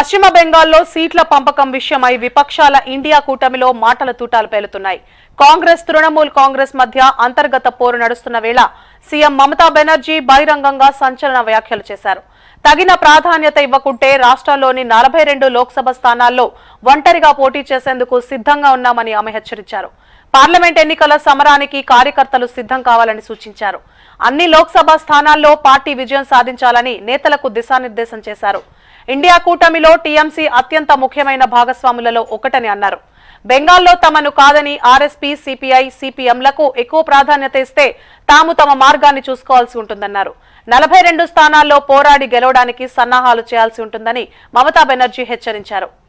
పశ్చిమ బెంగాల్లో సీట్ల పంపకం విషయమై విపక్షాల ఇండియా కూటమిలో మాటల తూటాలు పేలుతున్నాయి కాంగ్రెస్ తృణమూల్ కాంగ్రెస్ మధ్య అంతర్గత పోరు నడుస్తున్న వేళ సీఎం మమతా బెనర్జీ బహిరంగంగా సంచలన వ్యాఖ్యలు చేశారు తగిన ప్రాధాన్యత ఇవ్వకుంటే రాష్ట్రాల్లోని నలభై రెండు లోక్సభ స్థానాల్లో ఒంటరిగా పోటీ చేసేందుకు సిద్ధంగా ఉన్నామని ఆమె హెచ్చరించారు పార్లమెంట్ ఎన్నికల సమరానికి కార్యకర్తలు సిద్ధం కావాలని సూచించారు అన్ని లోక్సభ స్థానాల్లో పార్టీ విజయం సాధించాలని నేతలకు దిశానిర్దేశం చేశారు ఇండియా కూటమిలో టీఎంసీ అత్యంత ముఖ్యమైన భాగస్వాములలో ఒకటని అన్నారు బెంగాల్లో తమను కాదని ఆర్ఎస్పీ సిపిఐ సిపిఎంలకు ఎక్కువ ప్రాధాన్యత ఇస్తే తాము తమ మార్గాన్ని చూసుకోవాల్సి ఉంటుందన్నారు నలభై రెండు స్థానాల్లో పోరాడి గెలవడానికి సన్నాహాలు చేయాల్సి ఉంటుందని మమతా బెనర్జీ హెచ్చరించారు